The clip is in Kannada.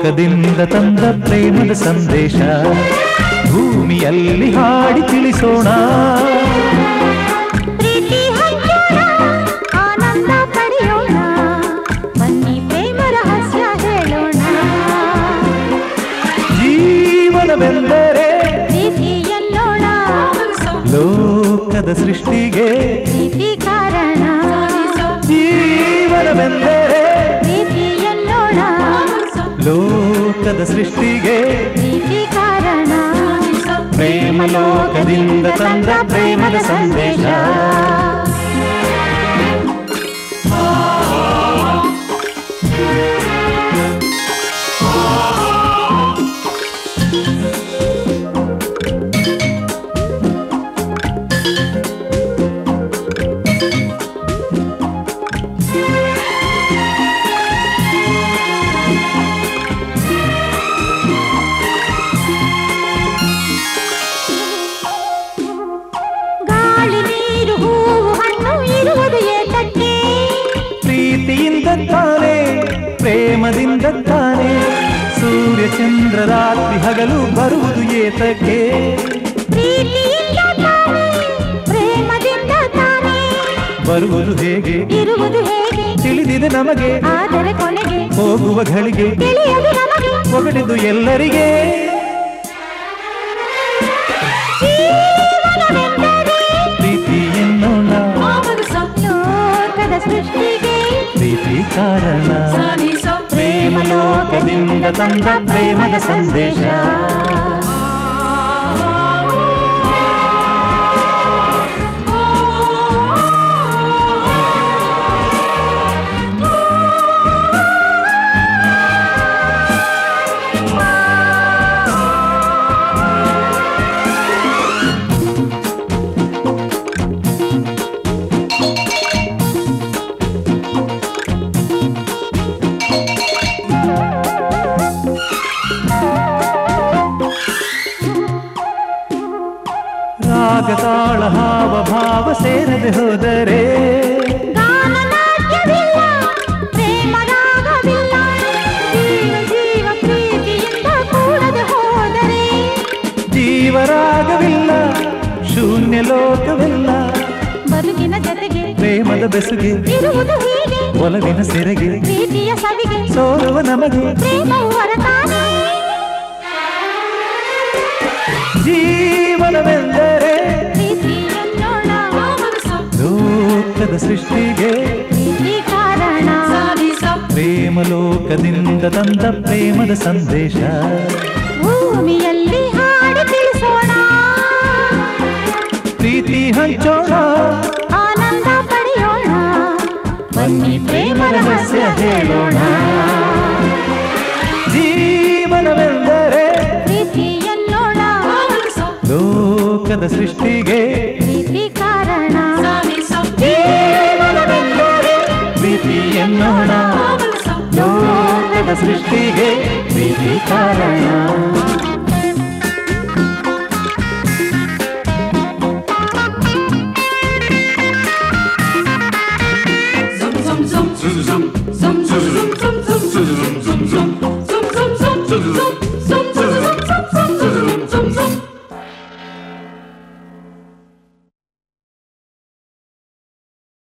ಲೋಕದಿಂದ ತಂದ ಪ್ರೇಮದ ಸಂದೇಶ ಭೂಮಿಯಲ್ಲಿ ಹಾಡಿ ತಿಳಿಸೋಣ ಪ್ರೀತಿ ಹಂಚೋಣ ಆನಂದ ಪಡೆಯೋಣ ಬನ್ನಿ ಪ್ರೇಮ ರಹಸ್ಯ ಹೇಳೋಣ ಜೀವನವೆಂದರೆ ಪ್ರೀತಿ ಎಲ್ಲೋಣ ಲೋಕದ ಸೃಷ್ಟಿಗೆ ಪ್ರೀತಿ ಕಾರಣ ಜೀವನವೆಂದರೆ ಪ್ರೀತಿ ಎಲ್ಲೋಣ ಲೋಕದ ಸೃಷ್ಟಿಗೆ ಪ್ರೀತಿ ಕಾರಣ ಪ್ರೇಮ ಲೋಕದಿಂದ ತಂದ ಪ್ರೇಮದ ಸಂದೇಶ ಗಾಳಿ ನೀರು ಹೂವು ಹಣ್ಣು ಇರುವುದು ಏತಕ್ಕೆ ಪ್ರೀತಿಯಿಂದ ತಾನೇ ಪ್ರೇಮದಿಂದ ತಾನೇ ಸೂರ್ಯ ಚಂದ್ರ ರಾತ್ರಿ ಹಗಲು ಬರುವುದು ಏತಕ್ಕೆ ಪ್ರೀತಿಯಿಂದ ತಾನೇ ಪ್ರೇಮದಿಂದ ತಾನೇ ಬರುವುದು ಹೇಗೆ ಇರುವುದು ಹೇಗೆ ತಿಳಿದಿದೆ ನಮಗೆ ಆದರೆ ಕೊನೆಗೆ ಹೋಗುವ ಘಳಿಗೆ ತಿಳಿಯದು ನಮಗೆ ಹೊಗಳಿದು ಎಲ್ಲರಿಗೆ ಜೀವನವೆಂದರೆ ಪ್ರೀತಿ ಎನ್ನೋಣ ಲೋಕದ ಸೃಷ್ಟಿಗೆ ಪ್ರೀತಿ ಕಾರಣ ಪ್ರೇಮ ಲೋಕದಿಂದ ತಂದ ಪ್ರೇಮದ ಸಂದೇಶ ರಾಗ ತಾಳ ಹಾವ ಭಾವ ಸೇರದೆ ಹೋದರೆ ಗಾನ ನಾಟ್ಯವಿಲ್ಲ ಪ್ರೇಮ ರಾಗವಿಲ್ಲ ಜೀವ ಜೀವ ಪ್ರೀತಿಯಿಂದ ಕೂಡದೆ ಹೋದರೆ ಜೀವರಾಗವಿಲ್ಲ ಶೂನ್ಯ ಲೋಕವಿಲ್ಲ ಬದುಕಿನ ಜೊತೆಗೆ ಪ್ರೇಮದ ಬೆಸುಗೆ ಇರುವುದು ಹೀಗೆ ಒಲವಿನ ಸೆರೆಗೆ ಪ್ರೀತಿಯ ಸವಿಗೆ ಸೋಲುವ ನಮಗೆ ಪ್ರೇಮವು ಹೊರತಾನೆ ಜೀವನವೆಂದರೆ ಪ್ರೀತಿ ಎನ್ನೋಣ ಲೋಕದ ಸೃಷ್ಟಿಗೆ ಪ್ರೀತಿ ಕಾರಣ ಪ್ರೇಮ ಲೋಕದಿಂದ ತಂದ ಪ್ರೇಮದ ಸಂದೇಶ ಭೂಮಿಯಲ್ಲಿ ಹಾಡಿ ತಿಳಿಸೋಣ ಪ್ರೀತಿ ಹಂಚೋಣ ಆನಂದ ಪಡೆಯೋಣ ಬನ್ನಿ ಪ್ರೇಮ ರಹಸ್ಯ ಹೇಳೋಣ ಜೀವನವೆಂದರೆ ಪ್ರೀತಿ ಎನ್ನೋಣ ಲೋಕದ ಸೃಷ್ಟಿಗೆ ಪ್ರೀತಿ ಕಾರಣ ಜೀವನವೆಂದರೆ ಪ್ರೀತಿ ಎನ್ನೋಣ ಲೋಕದ ಸೃಷ್ಟಿಗೆ ಪ್ರೀತಿ ಕಾರಣ